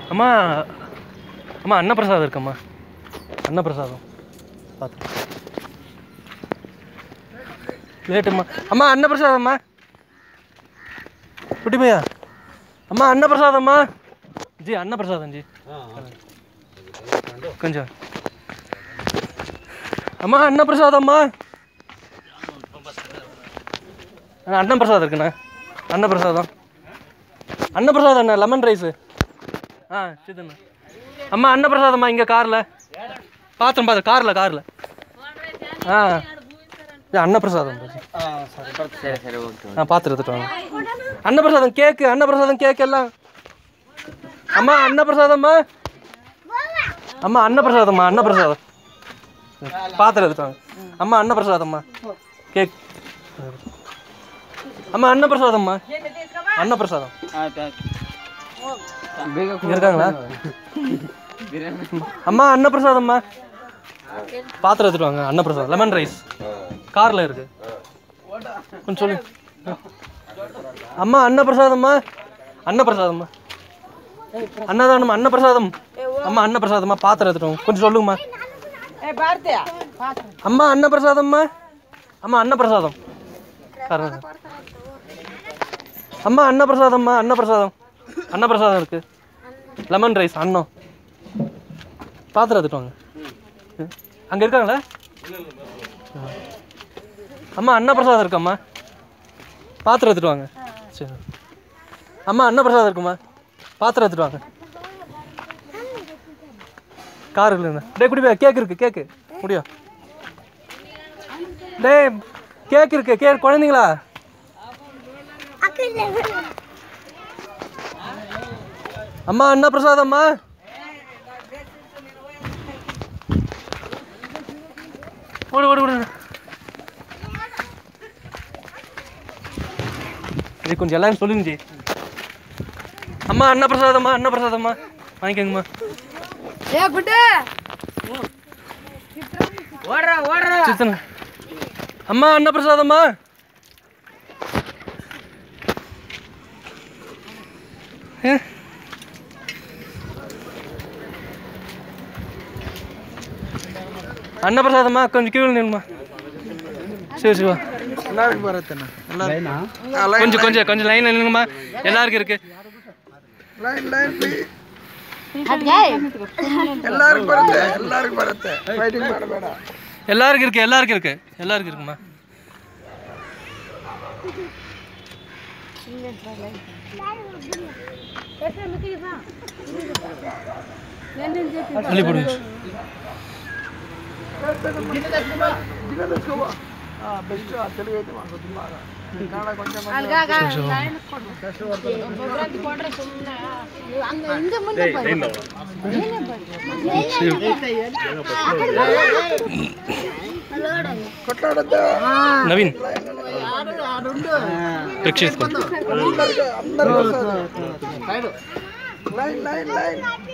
அம்மா அம்மா அன்னப்பிரசாதம் இருக்கும்மா அன்னப்பிரசாதம் பார்த்து லேட்டும்மா அம்மா அன்னப்பிரசாதம்மா குட்டி பையா அம்மா அன்னப்பிரசாதம்மா ஜி அன்னப்பிரசாதம் ஜி கொஞ்சம் அம்மா அன்னப்பிரசாதம்மா அண்ணா, அன்னப்பிரசாதம் இருக்குண்ணா அன்னப்பிரசாதம் அன்னப்பிரசாதம் அண்ணா லெமன் ரைஸு ஆ சரிண்ணா அம்மா அன்னப்பிரசாதம்மா இங்கே காரில் பாத்திரம் பார்த்து காரில் காரில் ஆ இது அன்னப்பிரசாதம் பாஜி. சரி சரி ஓகே ஆ பார்த்து எடுத்துட்டு வாங்க அன்னப்பிரசாதம் கேக்கு அன்னப்பிரசாதம் கேக் எல்லாம் அம்மா அன்னப்பிரசாதம்மா அம்மா அன்னப்பிரசாதம்மா அன்னப்பிரசாதம் பாத்திரம் எடுத்துட்டு வாங்க அம்மா அன்னப்பிரசாதம்மா கேக் அம்மா அன்னப்பிரசாதம்மா அன்னப்பிரசாதம் இங்க இருக்காங்களா அம்மா அன்னப்பிரசாதம்மா பாத்திரம் எடுத்துட்டு வாங்க அன்னப்பிரசாதம் லெமன் ரைஸ் காரில் இருக்கு கொஞ்சம் சொல்லு அம்மா அன்னப்பிரசாதம்மா அன்னப்பிரசாதம்மா அன்னதானம் அன்னப்பிரசாதம் அம்மா அன்னப்பிரசாதம்மா பாத்திரம் எடுத்துட்டு வாங்க கொஞ்சம் சொல்லுங்கம்மா அம்மா அன்னப்பிரசாதம்மா அம்மா அன்னப்பிரசாதம் காரணம் அம்மா அன்னப்பிரசாதம்மா அன்னப்பிரசாதம் அன்னப்பிரசாதம் இருக்கு லெமன் ரைஸ் அன்னம் பாத்திரம் எடுத்துட்டு வாங்க அங்கே இருக்காங்களா ஆ. அம்மா அன்னப்பிரசாதம் இருக்கம்மா பாத்திரம் எடுத்துட்டு வாங்க சரி அம்மா அன்னப்பிரசாதம் இருக்குமா பாத்திரம் எடுத்துட்டு வாங்க கார் இல்லைண்ணா டே குடி கேக் இருக்கு கேக்கு முடியும் டேய் கேக் இருக்கு கேக் குழந்தைங்களா அம்மா அன்னப்பிரசாதம்மா ஓடு ஓடு ஓடு இது கொஞ்சம் எல்லாரும் சொல்லுங்க ஜி அம்மா அன்னப்பிரசாதம்மா அன்னப்பிரசாதம்மா வாங்கிக்கோங்கம்மா ஏ குட்டு ஓடுறா ஓடுறா சித்தன அம்மா அன்னப்பிரசாதம்மா ஏ? அன்னப்பிரசாதம்மா கொஞ்சம் கீழே நில்லுமா சரி சரி வா எல்லாருக்கும் பரத்தண்ணா எல்லாரும் கொஞ்சம் கொஞ்சம் கொஞ்சம் லைன் நில்லுங்கம்மா எல்லாருக்கும் இருக்கு லைன் லைன் எல்லாருக்கும் பரத்த எல்லாருக்கும் பரத்த ஃபைட்டிங் பண்ண வேண்டாம் எல்லாருக்கும் இருக்கு எல்லாருக்கும் இருக்கு எல்லாருக்கும் இருக்குமா அள்ளி போடுங்க బెస్ట్ తెలుగు అయితే మాకు బాగా కన్నడ కొంచెం కొట్లాడద్దా నవీన్ రక్షించుకో అందరు అందరు లైన్ లైన్ లైన్